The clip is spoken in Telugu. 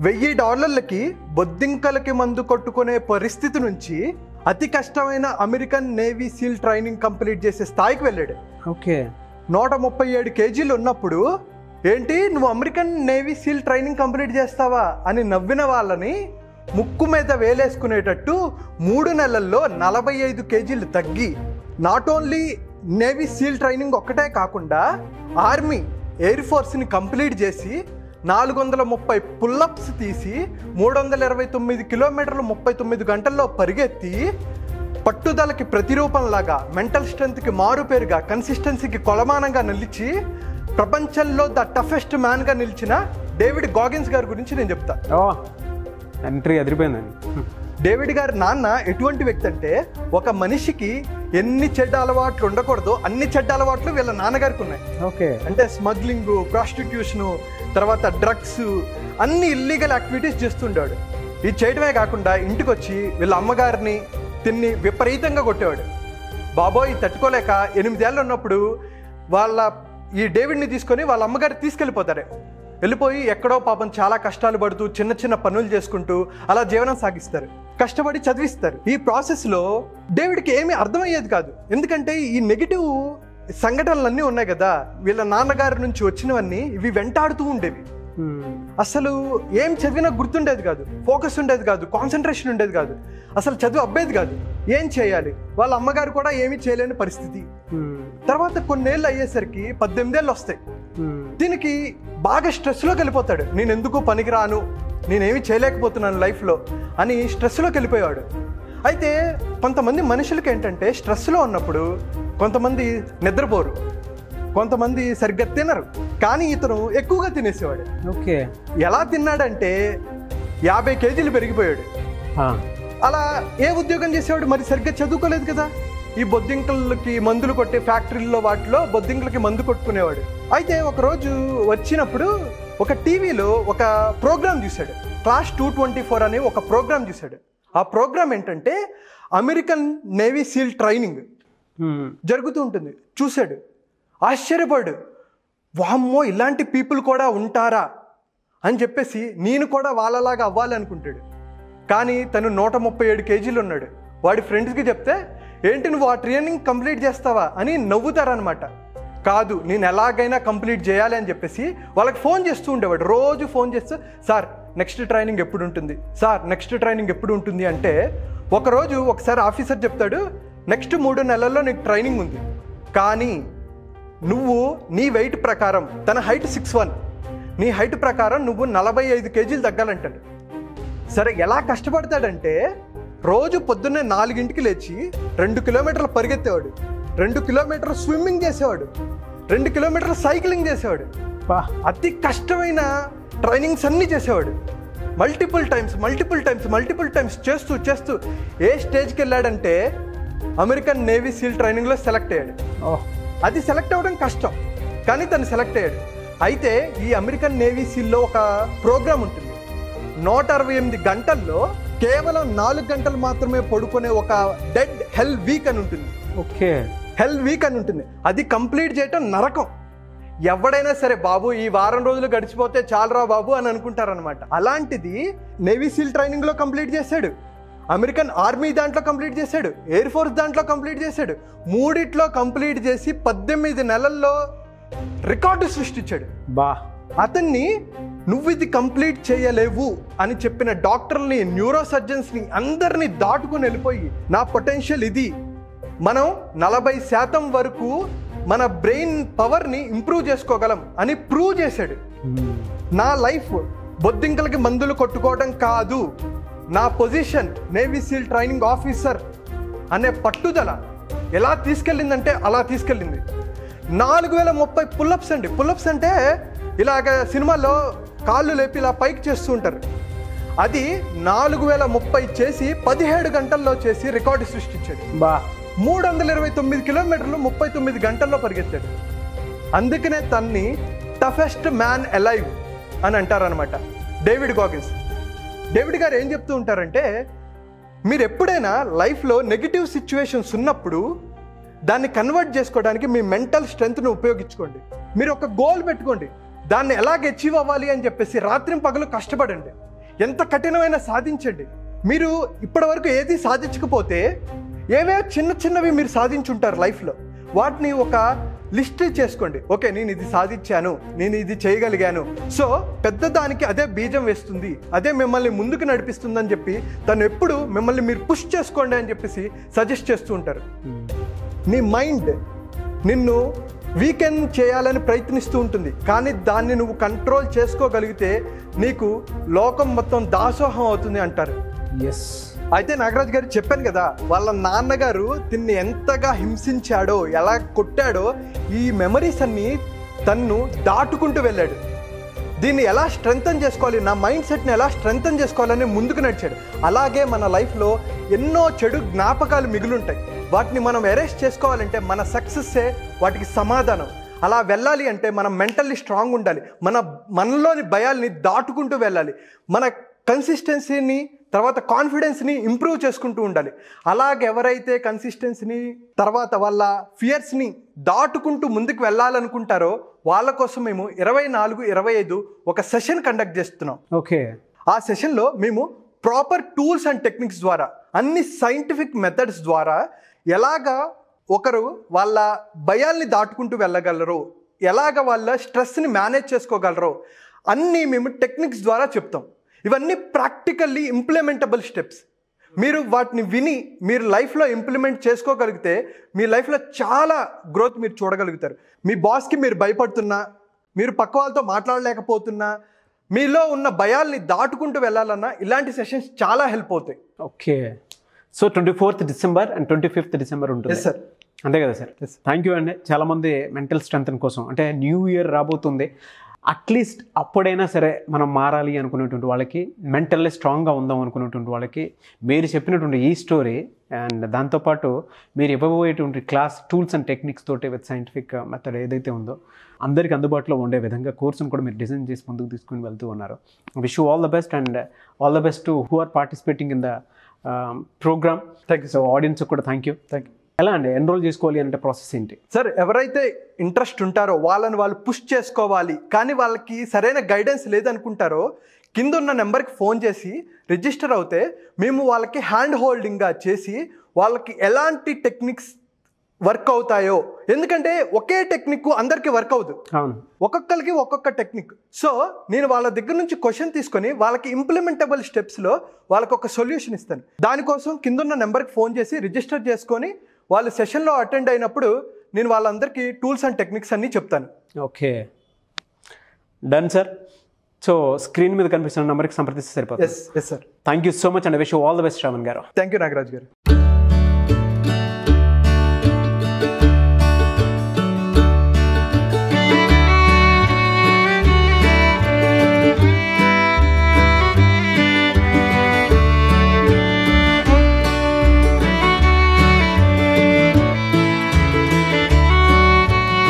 వెయ్యి డాలర్లకి బొద్దింకలకి మందు కొట్టుకునే పరిస్థితి నుంచి అతి కష్టమైన American navy SEAL training complete చేసే స్థాయికి వెళ్ళాడు ఓకే నూట ముప్పై ఏడు కేజీలు ఉన్నప్పుడు ఏంటి నువ్వు American navy SEAL training complete చేస్తావా అని నవ్విన వాళ్ళని ముక్కు మీద వేలేసుకునేటట్టు మూడు నెలల్లో నలభై ఐదు కేజీలు తగ్గి not only navy SEAL training ఒక్కటే కాకుండా ఆర్మీ ఎయిర్ ఫోర్స్ని కంప్లీట్ చేసి నాలుగు వందల ముప్పై పుల్లప్స్ తీసి మూడు వందల ఇరవై తొమ్మిది కిలోమీటర్లు ముప్పై తొమ్మిది గంటల్లో పరిగెత్తి పట్టుదలకి ప్రతిరూపంలాగా మెంటల్ స్ట్రెంత్కి మారుపేరుగా కన్సిస్టెన్సీకి కొలమానంగా నిలిచి ప్రపంచంలో ద టఫెస్ట్ మ్యాన్గా నిలిచిన డేవిడ్ గాగిన్స్ గారి గురించి నేను చెప్తా ఓ ఎంట్రీ అదిరిపోయిందండి డేవిడ్ గారి నాన్న ఎటువంటి వ్యక్తి అంటే ఒక మనిషికి ఎన్ని చెడ్డ అలవాట్లు ఉండకూడదో అన్ని చెడ్డ అలవాట్లు వీళ్ళ నాన్నగారికి ఉన్నాయి ఓకే అంటే స్మగ్లింగ్ ప్రాస్టిట్యూషను తర్వాత డ్రగ్స్ అన్ని ఇల్లీగల్ యాక్టివిటీస్ చేస్తుండేవాడు ఇది చేయడమే కాకుండా ఇంటికి వచ్చి వీళ్ళ అమ్మగారిని తిన్ని విపరీతంగా కొట్టేవాడు బాబోయ్ తట్టుకోలేక ఎనిమిదేళ్ళు ఉన్నప్పుడు వాళ్ళ ఈ డేవిడ్ని తీసుకొని వాళ్ళ అమ్మగారు తీసుకెళ్ళిపోతారు వెళ్ళిపోయి ఎక్కడో పాపం చాలా కష్టాలు పడుతూ చిన్న చిన్న పనులు చేసుకుంటూ అలా జీవనం సాగిస్తారు కష్టపడి చదివిస్తారు ఈ ప్రాసెస్లో డేవిడ్కి ఏమీ అర్థమయ్యేది కాదు ఎందుకంటే ఈ నెగిటివ్ సంఘటనలన్నీ ఉన్నాయి కదా వీళ్ళ నాన్నగారి నుంచి వచ్చినవన్నీ ఇవి వెంటాడుతూ ఉండేవి అసలు ఏం చదివినా గుర్తుండేది కాదు ఫోకస్ ఉండేది కాదు కాన్సన్ట్రేషన్ ఉండేది కాదు అసలు చదువు అబ్బేది కాదు ఏం చేయాలి వాళ్ళ అమ్మగారు కూడా ఏమీ చేయలేని పరిస్థితి తర్వాత కొన్నేళ్ళు అయ్యేసరికి పద్దెనిమిదేళ్ళు వస్తాయి దీనికి బాగా స్ట్రెస్లోకి వెళ్ళిపోతాడు నేను ఎందుకు పనికిరాను నేనేమి చేయలేకపోతున్నాను లైఫ్లో అని స్ట్రెస్లోకి వెళ్ళిపోయాడు అయితే కొంతమంది మనుషులకి ఏంటంటే స్ట్రెస్లో ఉన్నప్పుడు కొంతమంది నిద్రపోరు కొంతమంది సరిగ్గా తినరు కానీ ఇతను ఎక్కువగా తినేసేవాడు ఓకే ఎలా తిన్నాడంటే యాభై కేజీలు పెరిగిపోయాడు అలా ఏ ఉద్యోగం చేసేవాడు మరి సరిగ్గా చదువుకోలేదు కదా ఈ బొద్దింకలకి మందులు కొట్టే ఫ్యాక్టరీల్లో వాటిలో బొద్దింకలకి మందు కొట్టుకునేవాడు అయితే ఒకరోజు వచ్చినప్పుడు ఒక టీవీలో ఒక ప్రోగ్రామ్ చూశాడు క్లాస్ టూ ట్వంటీ ఫోర్ అనే ఒక ప్రోగ్రామ్ చూశాడు ఆ ప్రోగ్రామ్ ఏంటంటే అమెరికన్ నేవీ సీల్ ట్రైనింగ్ జరుగుతూ ఉంటుంది చూశాడు ఆశ్చర్యపడు వామ్మో ఇలాంటి పీపుల్ కూడా ఉంటారా అని చెప్పేసి నేను కూడా వాళ్ళలాగా అవ్వాలి అనుకుంటాడు కానీ తను నూట ముప్పై ఏడు కేజీలు ఉన్నాడు వాడి ఫ్రెండ్స్కి చెప్తే ఏంటి నువ్వు ఆ ట్రైనింగ్ కంప్లీట్ చేస్తావా అని నవ్వుతారనమాట కాదు నేను ఎలాగైనా కంప్లీట్ చేయాలి అని చెప్పేసి వాళ్ళకి ఫోన్ చేస్తూ ఉండేవాడు రోజు ఫోన్ చేస్తూ సార్ నెక్స్ట్ ట్రైనింగ్ ఎప్పుడు ఉంటుంది సార్ నెక్స్ట్ ట్రైనింగ్ ఎప్పుడు ఉంటుంది అంటే ఒకరోజు ఒకసారి ఆఫీసర్ చెప్తాడు నెక్స్ట్ మూడు నెలల్లో నీకు ట్రైనింగ్ ఉంది కానీ నువ్వు నీ వెయిట్ ప్రకారం తన హైట్ సిక్స్ వన్ నీ హైట్ ప్రకారం నువ్వు నలభై ఐదు కేజీలు తగ్గాలంటాడు సరే ఎలా కష్టపడతాడంటే రోజు పొద్దున్నే నాలుగింటికి లేచి రెండు కిలోమీటర్లు పరిగెత్తేవాడు రెండు కిలోమీటర్లు స్విమ్మింగ్ చేసేవాడు రెండు కిలోమీటర్లు సైక్లింగ్ చేసేవాడు పా అతి కష్టమైన ట్రైనింగ్స్ అన్నీ చేసేవాడు multiple times multiple times multiple times చేస్తూ చేస్తూ ఏ స్టేజ్కి వెళ్ళాడంటే అమెరికన్ నేవీ సీల్ ట్రైనింగ్లో సెలెక్ట్ అయ్యాడు ఓ అది సెలెక్ట్ అవ్వడం కష్టం కానీ తను సెలెక్ట్ అయ్యాడు అయితే ఈ అమెరికన్ నేవీ సీల్లో ఒక ప్రోగ్రామ్ ఉంటుంది నూట అరవై ఎనిమిది గంటల్లో కేవలం నాలుగు గంటలు మాత్రమే పడుకునే ఒక డెడ్ హెల్ వీక్ అని ఉంటుంది ఓకే హెల్ వీక్ అని ఉంటుంది అది కంప్లీట్ చేయటం నరకం ఎవడైనా సరే బాబు ఈ వారం రోజులు గడిచిపోతే చాలరా బాబు అని అనుకుంటారనమాట అలాంటిది నేవీ సీల్ ట్రైనింగ్లో కంప్లీట్ చేశాడు అమెరికన్ ఆర్మీ దాంట్లో కంప్లీట్ చేశాడు ఎయిర్ ఫోర్స్ దాంట్లో కంప్లీట్ చేశాడు మూడిట్లో కంప్లీట్ చేసి పద్దెనిమిది నెలల్లో రికార్డు సృష్టించాడు బా అతన్ని నువ్వు ఇది కంప్లీట్ చేయలేవు అని చెప్పిన డాక్టర్ని న్యూరో సర్జన్స్ని అందరినీ దాటుకుని వెళ్ళిపోయి నా పొటెన్షియల్ ఇది మనం నలభై శాతం వరకు మన బ్రెయిన్ పవర్ని ఇంప్రూవ్ చేసుకోగలం అని ప్రూవ్ చేశాడు నా లైఫ్ బొద్దింకలకి మందులు కొట్టుకోవడం కాదు నా position navy SEAL training officer అనే పట్టుదల ఎలా తీసుకెళ్ళిందంటే అలా తీసుకెళ్ళింది నాలుగు వేల ముప్పై పుల్లప్స్ అండి పుల్లప్స్ అంటే ఇలాగ సినిమాల్లో కాళ్ళు లేపి ఇలా పైకి చేస్తూ ఉంటారు అది నాలుగు వేల ముప్పై చేసి పదిహేడు గంటల్లో చేసి రికార్డు సృష్టించాడు బా మూడు వందల ఇరవై తొమ్మిది కిలోమీటర్లు ముప్పై తొమ్మిది గంటల్లో పరిగెత్తాడు అందుకనే తన్ని టఫెస్ట్ మ్యాన్ అలైవ్ అని అంటారనమాట డేవిడ్ గాగిన్స్ డేవిడ్ గారు ఏం చెప్తూ ఉంటారంటే మీరు ఎప్పుడైనా లైఫ్లో నెగిటివ్ సిచ్యువేషన్స్ ఉన్నప్పుడు దాన్ని కన్వర్ట్ చేసుకోవడానికి మీ మెంటల్ స్ట్రెంగ్త్ను ఉపయోగించుకోండి మీరు ఒక గోల్ పెట్టుకోండి దాన్ని ఎలాగ అచీవ్ అవ్వాలి అని చెప్పేసి రాత్రి పగలు కష్టపడండి ఎంత కఠినమైన సాధించండి మీరు ఇప్పటివరకు ఏది సాధించకపోతే ఏవే చిన్న చిన్నవి మీరు సాధించుంటారు లైఫ్లో వాటిని ఒక లిస్ట్ చేసుకోండి ఓకే నేను ఇది సాధించాను నేను ఇది చేయగలిగాను సో పెద్ద దానికి అదే బీజం వేస్తుంది అదే మిమ్మల్ని ముందుకు నడిపిస్తుందని చెప్పి తను ఎప్పుడు మిమ్మల్ని మీరు పుష్ చేసుకోండి అని చెప్పేసి సజెస్ట్ చేస్తూ ఉంటారు నీ మైండ్ నిన్ను వీకెండ్ చేయాలని ప్రయత్నిస్తూ ఉంటుంది కానీ దాన్ని నువ్వు కంట్రోల్ చేసుకోగలిగితే నీకు లోకం మొత్తం దాసోహం అవుతుంది అంటారు ఎస్ అయితే నాగరాజ్ గారు చెప్పాను కదా వాళ్ళ నాన్నగారు తిన్ని ఎంతగా హింసించాడో ఎలా కొట్టాడో ఈ మెమరీస్ అన్ని తన్ను దాటుకుంటూ వెళ్ళాడు దీన్ని ఎలా స్ట్రెంగ్తన్ చేసుకోవాలి నా మైండ్ సెట్ని ఎలా స్ట్రెంగ్తన్ చేసుకోవాలని ముందుకు నడిచాడు అలాగే మన లైఫ్లో ఎన్నో చెడు జ్ఞాపకాలు మిగులుంటాయి వాటిని మనం అరెస్ట్ చేసుకోవాలంటే మన సక్సెస్సే వాటికి సమాధానం అలా వెళ్ళాలి అంటే మనం మెంటల్లీ స్ట్రాంగ్ ఉండాలి మన మనలోని భయాల్ని దాటుకుంటూ వెళ్ళాలి మన కన్సిస్టెన్సీని తర్వాత కాన్ఫిడెన్స్ని ఇంప్రూవ్ చేసుకుంటూ ఉండాలి అలాగే ఎవరైతే కన్సిస్టెన్సీని తర్వాత వాళ్ళ ఫియర్స్ని దాటుకుంటూ ముందుకు వెళ్ళాలనుకుంటారో వాళ్ళ కోసం మేము ఇరవై నాలుగు ఇరవై ఐదు ఒక సెషన్ కండక్ట్ చేస్తున్నాం ఓకే ఆ సెషన్లో మేము ప్రాపర్ టూల్స్ అండ్ టెక్నిక్స్ ద్వారా అన్ని సైంటిఫిక్ మెథడ్స్ ద్వారా ఎలాగా ఒకరు వాళ్ళ భయాల్ని దాటుకుంటూ వెళ్ళగలరు ఎలాగ వాళ్ళ స్ట్రెస్ని మేనేజ్ చేసుకోగలరో అన్నీ మేము టెక్నిక్స్ ద్వారా చెప్తాం ఇవన్నీ ప్రాక్టికల్లీ ఇంప్లిమెంటబుల్ స్టెప్స్ మీరు వాటిని విని మీరు లైఫ్లో ఇంప్లిమెంట్ చేసుకోగలిగితే మీ లైఫ్లో చాలా గ్రోత్ మీరు చూడగలుగుతారు మీ బాస్కి మీరు భయపడుతున్నా మీరు పక్క వాళ్ళతో మాట్లాడలేకపోతున్నా మీలో ఉన్న భయాల్ని దాటుకుంటూ వెళ్ళాలన్నా ఇలాంటి సెషన్స్ చాలా హెల్ప్ అవుతాయి okay so twenty fourth December and twenty fifth December ఉంటుంది ఎస్ సార్ అంతే కదా సార్ థ్యాంక్ యూ అండి చాలామంది మెంటల్ స్ట్రెంత్ కోసం అంటే న్యూ ఇయర్ రాబోతుంది అట్లీస్ట్ అప్పుడైనా సరే మనం మారాలి అనుకునేటువంటి వాళ్ళకి మెంటల్లీ స్ట్రాంగ్గా ఉందాం అనుకునేటువంటి వాళ్ళకి మీరు చెప్పినటువంటి ఈ స్టోరీ అండ్ దాంతోపాటు మీరు ఇవ్వబోయేటువంటి క్లాస్ టూల్స్ అండ్ టెక్నిక్స్ తోటి విత్ సైంటిఫిక్ మెథడ్ ఏదైతే ఉందో అందరికీ అందుబాటులో ఉండే విధంగా కోర్సును కూడా మీరు డిజైన్ చేసి ముందుకు తీసుకుని వెళ్తూ ఉన్నారు wish you all the best and all the best to who are participating in the program thank you so audience కూడా థ్యాంక్ యూ థ్యాంక్ యూ ఎలా అండి ఎన్రోల్ చేసుకోవాలి అంటే ప్రాసెస్ ఏంటి సార్ ఎవరైతే ఇంట్రెస్ట్ ఉంటారో వాళ్ళని వాళ్ళు పుష్ చేసుకోవాలి కానీ వాళ్ళకి సరైన గైడెన్స్ లేదనుకుంటారో కింద ఉన్న నెంబర్కి ఫోన్ చేసి రిజిస్టర్ అవుతే మేము వాళ్ళకి హ్యాండ్ హోల్డింగ్గా చేసి వాళ్ళకి ఎలాంటి టెక్నిక్స్ వర్క్ అవుతాయో ఎందుకంటే ఒకే టెక్నిక్ అందరికీ వర్క్ అవుతుంది అవును ఒక్కొక్కరికి ఒక్కొక్క టెక్నిక్ సో నేను వాళ్ళ దగ్గర నుంచి క్వశ్చన్ తీసుకొని వాళ్ళకి ఇంప్లిమెంటబుల్ స్టెప్స్లో వాళ్ళకి ఒక సొల్యూషన్ ఇస్తాను దానికోసం కిందున్న నెంబర్కి ఫోన్ చేసి రిజిస్టర్ చేసుకొని వాళ్ళు సెషన్లో అటెండ్ అయినప్పుడు నేను వాళ్ళందరికీ టూల్స్ అండ్ టెక్నిక్స్ అన్నీ చెప్తాను okay done sir so screen మీద కనిపిస్తున్న నెంబర్కి సంప్రదిస్తే సరిపోతుంది yes yes sir thank you so much and wish all the best Shravan గారు థ్యాంక్ యూ నాగరాజ్ గారు